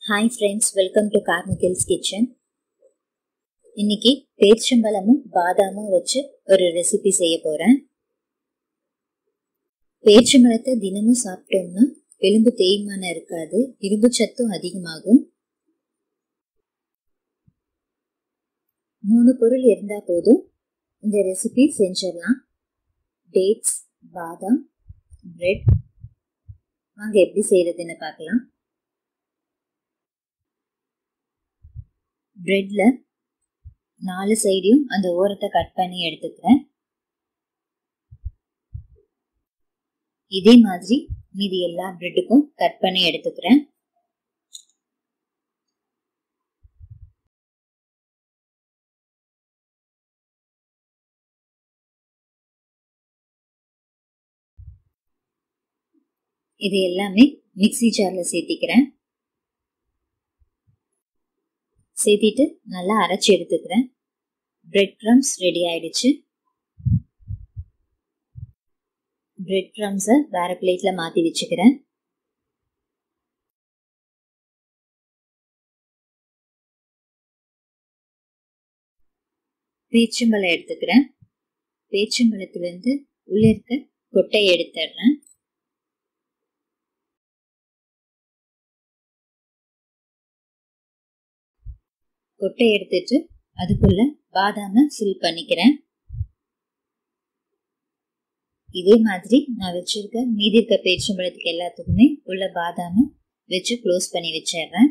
hi friends welcome to Carmichael's kitchen இன்னைக்கு பேர்ச்சம்பழமும் பாதாமும் வச்சு ஒரு ரெசிபி செய்ய போறேன் பேர்ச்சம்பழத்தை தினமும் சாப்பிட்டோம்னா எலும்பு தேய்மானம் இருக்காது இரும்பு சத்தும் அதிகமாகும் மூணு பொருள் இருந்தா போதும் இந்த ரெசிபி செஞ்சிடலாம் டேட்ஸ் பாதாம் பிரெட் வாங்க எப்படி செய்யறதுன்னு பார்க்கலாம் பிரெட்ல நாலு சைடையும் அந்த ஓரத்தை கட் பண்ணி எடுத்துக்கிறேன் இதே மாதிரி மீதி எல்லா பிரெட்டுக்கும் கட் பண்ணி எடுத்துக்கிறேன் இது எல்லாமே மிக்சி ஜார்ல சேர்த்திக்கிறேன் சேர்த்திட்டு நல்லா அரைச்சி எடுத்துக்கிறேன் பிரெட் க்ரம்ஸ் ரெடி ஆயிடுச்சு பிரெட் க்ரம்ஸை வேற பிளேட்ல மாத்தி வச்சுக்கிறேன் பேச்சம்பழம் எடுத்துக்கிறேன் பேச்சம்பழத்துலேருந்து உள்ள இருக்க கொட்டையை எடுத்துடுறேன் கொட்டை எடுத்துட்டு அதுக்குள்ள பாதாம ஃபில் பண்ணிக்கிறேன் இதே மாதிரி நான் வச்சிருக்க மீதி இருக்க பேச்சம்பழத்துக்கு எல்லாத்துக்குமே உள்ள பாதாம வச்சு க்ளோஸ் பண்ணி வச்சிடுறேன்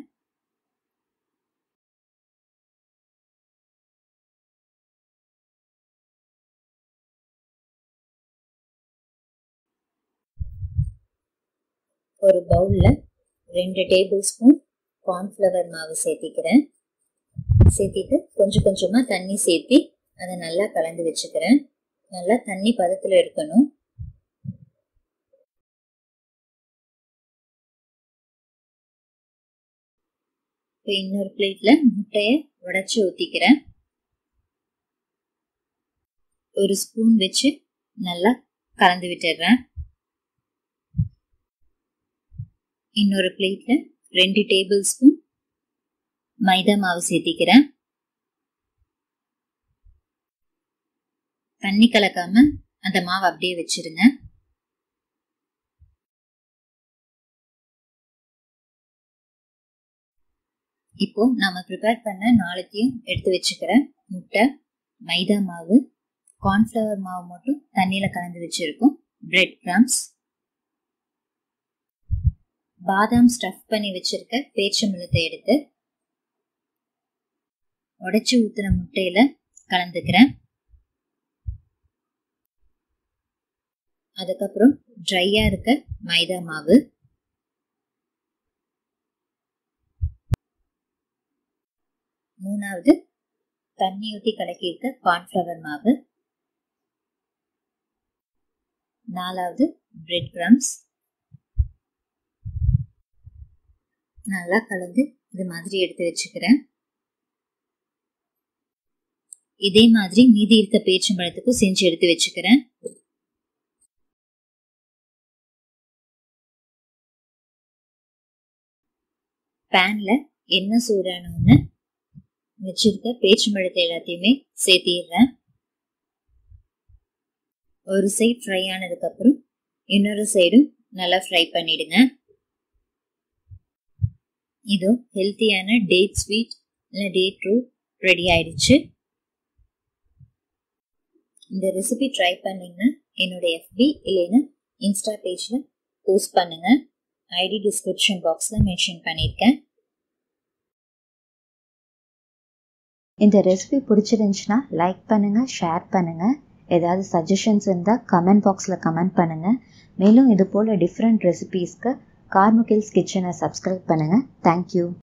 ஒரு பவுல்ல ரெண்டு டேபிள் ஸ்பூன் கார்ன்ஃப்ளவர் மாவு சேர்த்திக்கிறேன் சேர்த்திட்டு கொஞ்சம் கொஞ்சமா தண்ணி சேர்த்தி அதை நல்லா கலந்து வச்சுக்கிறேன் நல்லா தண்ணி பதத்துல இருக்கணும் இப்போ இன்னொரு பிளேட்ல முட்டைய உடைச்சி ஊத்திக்கிறேன் ஒரு ஸ்பூன் வச்சு நல்லா கலந்து விட்டுடுறேன் இன்னொரு பிளேட்ல ரெண்டு டேபிள் ஸ்பூன் மைதா மாவு சேர்த்திக்கிறேன் தண்ணி கலக்காம அந்த மாவு அப்படியே வச்சிருங்க இப்போ நாம ப்ரிப்பேர் பண்ண நாளைக்கையும் எடுத்து வச்சுக்கிறேன் முட்டை மைதா மாவு கார்ன்ஃப்ளவர் மாவு மட்டும் தண்ணியில கலந்து வச்சிருக்கோம் பிரெட் கிராம்ஸ் பாதாம் ஸ்டஃப் பண்ணி வச்சிருக்க பேச்சம்பழத்தை எடுத்து உடைச்சி ஊத்துன முட்டையில கலந்துக்கிறேன் அதுக்கப்புறம் ட்ரையா இருக்க மைதா மாவு மூணாவது தண்ணி ஊற்றி கலக்கி இருக்க கார்ன்ஃப்ளவர் மாவு நாலாவது பிரெட் கிரம்ஸ் நல்லா கலந்து இது மாதிரி எடுத்து வச்சுக்கிறேன் இதே மாதிரி மீதி இருக்க பேச்சம்பழத்துக்கும் செஞ்சு எடுத்து வச்சுக்கிறேன் பேன்ல எண்ணெய் சூடானோன்னு வச்சிருக்க பேச்சம்பழத்தை எல்லாத்தையுமே சேர்த்திடுறேன் ஒரு சைட் ஃப்ரை ஆனதுக்கு அப்புறம் இன்னொரு சைடும் நல்லா ஃப்ரை பண்ணிடுங்க இதோ ஹெல்த்தியான டேட் ஸ்வீட் இல்லை டேட் ரூட் ரெடி ஆயிடுச்சு இந்த ரெசிபி ட்ரை பண்ணீங்கன்னா என்னோட எஃபி இல்லைன்னா இன்ஸ்டா பேஜில் போஸ்ட் பண்ணுங்க ஐடி டிஸ்கிரிப்ஷன் பாக்ஸில் மென்ஷன் பண்ணியிருக்கேன் இந்த ரெசிபி பிடிச்சிருந்துச்சுன்னா லைக் பண்ணுங்கள் ஷேர் பண்ணுங்கள் ஏதாவது சஜஷன்ஸ் இருந்தால் கமெண்ட் பாக்ஸில் கமெண்ட் பண்ணுங்கள் மேலும் இது போல் டிஃப்ரெண்ட் ரெசிபீஸ்க்கு கார்முகில்ஸ் கிச்சனை சப்ஸ்கிரைப் பண்ணுங்கள் தேங்க்யூ